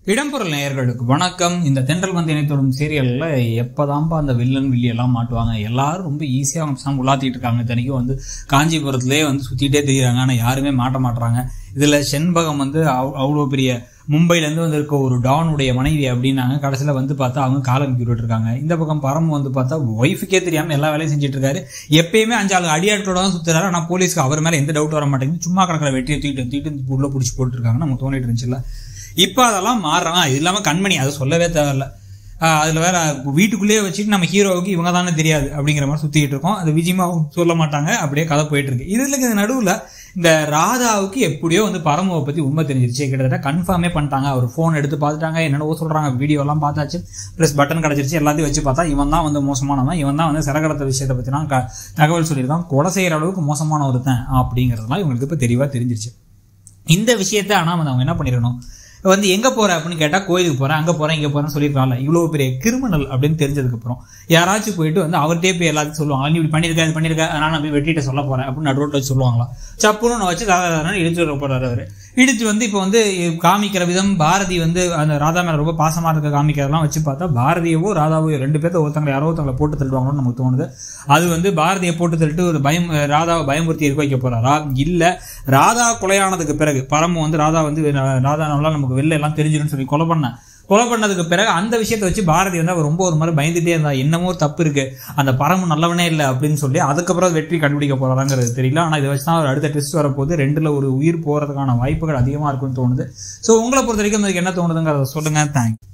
இடம்பொருள் நேயர்களுக்கு வணக்கம் இந்த தென்றல் வந்து இணைத்தோடும் சீரியலில் எப்போதான்ப்பா அந்த வில்லன் வில்லி எல்லாம் மாட்டுவாங்க எல்லாரும் ரொம்ப ஈஸியாக அவங்க பேசாமல் உலாத்திட்டு இருக்காங்க இத்தனைக்கும் வந்து காஞ்சிபுரத்துலேயே வந்து சுற்றிட்டே தெரியுறாங்க ஆனால் யாருமே மாட்ட மாட்டுறாங்க இதில் செண்பகம் வந்து அவ்- அவ்வளோ பெரிய மும்பைலேருந்து வந்திருக்க ஒரு டானுடைய மனைவி அப்படின்னாங்க கடைசியில் வந்து பார்த்தா அவங்க காலம் விட்டுட்டு இருக்காங்க இந்த பக்கம் பரம் வந்து பார்த்தா ஒய்ஃபுக்கே தெரியாமல் எல்லா வேலையும் செஞ்சுட்டு இருக்காரு எப்பயுமே அஞ்சாலு அடியாட்களோட தான் சுற்றுறாரு ஆனால் போலீஸ்க்கு அவர் மேலே எந்த டவுட் வர மாட்டேங்குது சும்மா கணக்கில் வெட்டியை தூக்கிட்டு தூக்கிட்டு உள்ள பிடிச்சி போட்டுருக்காங்க நமக்கு தோணிட்டு இருந்துச்சுல்ல இப்போ அதெல்லாம் மாறுறான் இது இல்லாமல் கண்மணி அதை சொல்லவே தேவையில்ல ஆஹ் அதுல வேற வீட்டுக்குள்ளேயே வச்சுட்டு நம்ம ஹீரோவுக்கு இவங்க தானே தெரியாது அப்படிங்கிற மாதிரி சுத்திட்டு இருக்கோம் அது விஜயமா சொல்ல மாட்டாங்க அப்படியே கதை போயிட்டு இருக்கு இதுல இந்த நடுவுல இந்த ராதாவுக்கு எப்படியோ வந்து பரமுவை பத்தி உண்மை தெரிஞ்சிருச்சு கிட்டத்தட்ட கன்ஃபார்மே பண்ணிட்டாங்க அவர் ஃபோன் எடுத்து பார்த்துட்டாங்க என்னென்னவோ சொல்றாங்க வீடியோ எல்லாம் பார்த்தாச்சு ப்ளஸ் பட்டன் கிடைச்சிருச்சு எல்லாத்தையும் வச்சு பார்த்தா இவன் தான் வந்து மோசமானவன் இவன் தான் வந்து சிறகடத்த விஷயத்தை பத்திலாம் க- தகவல் சொல்லியிருக்கான் கொலை செய்யற அளவுக்கு மோசமான ஒருத்தன் அப்படிங்கிறதுலாம் இவங்களுக்கு இப்போ தெளிவா தெரிஞ்சிருச்சு இந்த விஷயத்த ஆனால் வந்து அவங்க என்ன பண்ணிடணும் வந்து எங்க போற அப்படின்னு கேட்டா கோயிலுக்கு போறேன் அங்க போறேன் இங்க போறேன்னு சொல்லியிருக்காங்கல்ல இவ்வளவு பெரிய கிரிமினல் அப்படின்னு தெரிஞ்சதுக்கு அப்புறம் யாராச்சும் போயிட்டு வந்து அவர்கிட்டயே போய் எல்லாத்தையும் சொல்லுவாங்க நீ இப்படி பண்ணிருக்க இது பண்ணிருக்க அதனால நான் போய் வெட்டிட்டு சொல்ல போறேன் அப்படின்னு நடுரோட்டில் வச்சு சொல்லுவாங்களா சப்புன்னு நான் வச்சு ராதா இடிச்சு வர போறாரு அவரு இடிச்சு வந்து இப்போ வந்து காமிக்கிற விதம் பாரதி வந்து அந்த ராதா மேல ரொம்ப பாசமா இருக்க காமிக்கிறதெல்லாம் வச்சு பார்த்தா பாரதியவோ ராதாவோ ரெண்டு பேர்த்த ஒருத்தங்களை யாரோ ஒருத்தங்களை போட்டு தள்ளுவாங்கன்னு நமக்கு தோணுது அது வந்து பாரதியை போட்டு தள்ளிட்டு ஒரு பயம் ராதாவை பயமுறுத்தி இருக்க வைக்க போறாரா இல்ல ராதா கொலையானதுக்கு பிறகு பரமு வந்து ராதா வந்து ராதானால நமக்கு வெளில எல்லாம் தெரிஞ்சிடும் சொல்லி கொலை பண்ண கொலை பண்ணதுக்கு பிறகு அந்த விஷயத்தை வச்சு பாரதி வந்து அவர் ரொம்ப ஒரு மாதிரி பயந்துட்டே இருந்தா என்னமோ ஒரு தப்பு இருக்கு அந்த பரமு நல்லவனே இல்லை அப்படின்னு சொல்லி அதுக்கப்புறம் வெற்றி கண்டுபிடிக்க போறாங்கிறது தெரியல ஆனா இதை வச்சு தான் அவர் அடுத்த டெஸ்ட் வரப்போது ரெண்டுல ஒரு உயிர் போறதுக்கான வாய்ப்புகள் அதிகமா இருக்கும்னு தோணுது ஸோ உங்களை பொறுத்த வரைக்கும் அதுக்கு என்ன தோணுதுங்கிறத சொல்லுங்க தேங்க்ஸ்